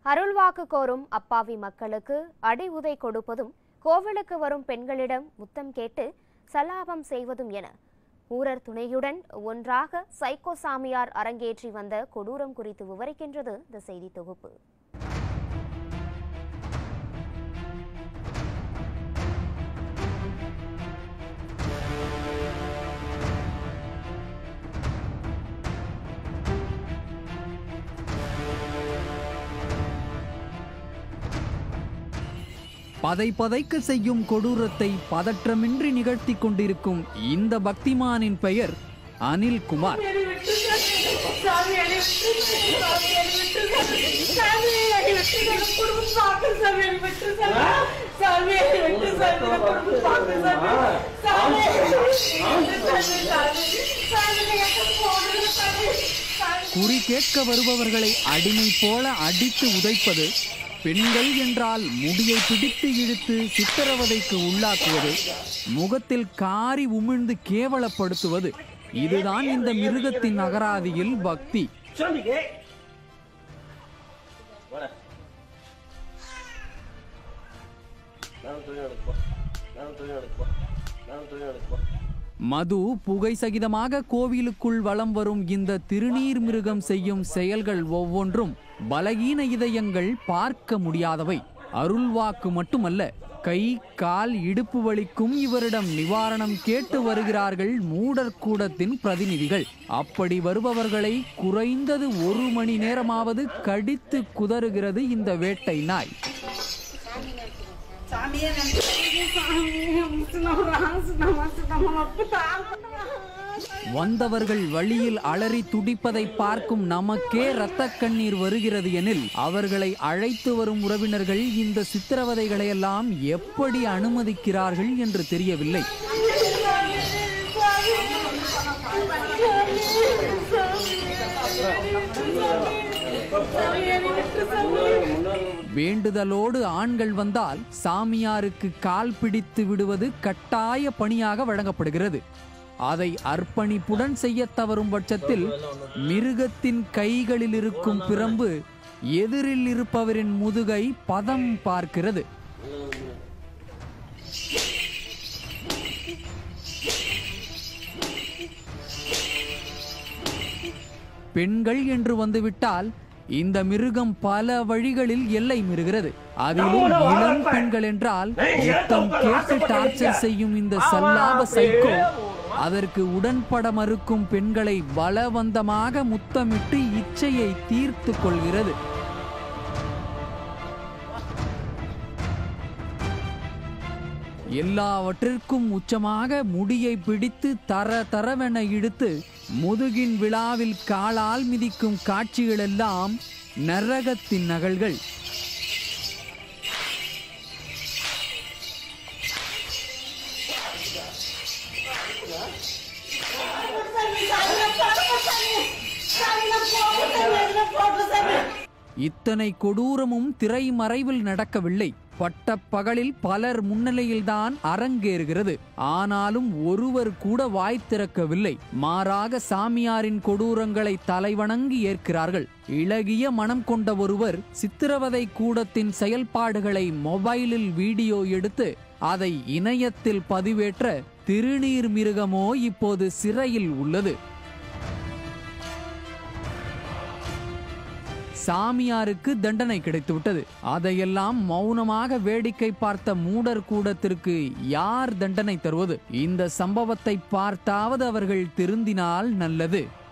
அருள்வாக்கு கோரும் அப்பாவி மக்களுக்கு அடி உதை கொடுப்பதும் கோவிலுக்கு வரும் பெண்களிடம் முத்தம் கேட்டு சலாபம் செய்வதும் என ஊரர் துணையுடன் ஒன்றாக சைக்கோ சாமியார் அரங்கேற்றி வந்த கொடூரம் குறித்து விவரிக்கின்றது இந்த செய்தி தொகுப்பு பதை பதைக்க செய்யும் கொடூரத்தை பதற்றமின்றி நிகழ்த்தி கொண்டிருக்கும் இந்த பக்திமானின் பெயர் அனில் குமார் சாமி அடி விட்டு சாமி அடி விட்டு சாமி அடி விட்டு குடும்பம் பார்க்க சாமி அடி விட்டு சாமி அடி விட்டு சாமி குடும்பம் பார்க்க சாமி சாமி சாமி போடுறது சாமி சாமி குறி கேட்க வருபவர்களை அடிமை போல அடித்து உதைப்பது பெண்கள் என்றால் முடியை பிடித்து இழுத்து சித்திரவதைக்கு உள்ளாக்குவது முகத்தில் காரி உமிழ்ந்து கேவலப்படுத்துவது இதுதான் இந்த மிருகத்தின் அகராதியில் பக்தி சொல்லிக்கே நானும் துணி எடுப்பா நானும் துணி எடுப்பா நானும் துணி எடுப்பா மது புகை சகிதமாக கோவிலுக்குள் வலம் வரும் இந்த திருநீர் மிருகம் செய்யும் செயல்கள் ஒவ்வொன்றும் பலகீன இதயங்கள் பார்க்க முடியாதவை அருள்வாக்கு மட்டுமல்ல கை கால் இடுப்பு வலிக்கும் இவரிடம் நிவாரணம் கேட்டு வருகிறார்கள் மூடர் கூடத்தின் பிரதிநிதிகள் அப்படி வருபவர்களை குறைந்தது ஒரு மணி நேரமாவது கடித்து குதறுகிறது இந்த வேட்டை நாய் சாமியே நன்றி சாமி சுனவரா சுனவா சுனவா அப்பா வந்தவர்கள் வழியில் அலறி துடிப்பதை பார்க்கும் நமக்கே இரத்த கண்ணீர் வருகிறது எனில் அவர்களை அழைத்து வரும் உறவினர்கள் இந்த சித்திரவதைகளை எல்லாம் எப்படி அனுமதிக்கிறார்கள் என்று தெரியவில்லை வேண்டுதலோடு ஆண்கள் வந்தால் சாமியாருக்கு கால் பிடித்து விடுவது கட்டாய பணியாக வழங்கப்படுகிறது அதை அர்ப்பணிப்புடன் செய்ய தவறும் பட்சத்தில் மிருகத்தின் கைகளில் இருக்கும் பிரம்பு எதிரில் இருப்பவரின் முதுகை பதம் பார்க்கிறது பெண்கள் என்று வந்துவிட்டால் இந்த மிருகம் பல வழிகளில் எல்லை மீறுகிறது அதிலும் இளம் பெண்கள் என்றால் யுத்தம் கேட்டு டார்ச்சர் செய்யும் இந்த சல்லாப சைக்கோ அதற்கு உடன்பட மறுக்கும் பெண்களை பலவந்தமாக முத்தமிட்டு இச்சையை தீர்த்து கொள்கிறது எல்லாவற்றிற்கும் உச்சமாக முடியை பிடித்து தர தரவென இழுத்து முதுகின் விழாவில் காலால் மிதிக்கும் காட்சிகளெல்லாம் நரகத்தின் நகல்கள் இத்தனை கொடூரமும் திரைமறைவில் நடக்கவில்லை பட்ட பகலில் பலர் முன்னிலையில்தான் அரங்கேறுகிறது ஆனாலும் ஒருவர் கூட வாய் திறக்கவில்லை மாறாக சாமியாரின் கொடூரங்களை தலைவணங்கி ஏற்கிறார்கள் இளகிய மனம் கொண்ட ஒருவர் சித்திரவதை கூடத்தின் செயல்பாடுகளை மொபைலில் வீடியோ எடுத்து அதை இணையத்தில் பதிவேற்ற திருநீர் மிருகமோ இப்போது சிறையில் உள்ளது சாமியாருக்கு தண்டனை கிடைத்துவிட்டது அதையெல்லாம் மௌனமாக வேடிக்கை பார்த்த மூடர் கூடத்திற்கு யார் தண்டனை தருவது இந்த சம்பவத்தை பார்த்தாவது அவர்கள் திருந்தினால் நல்லது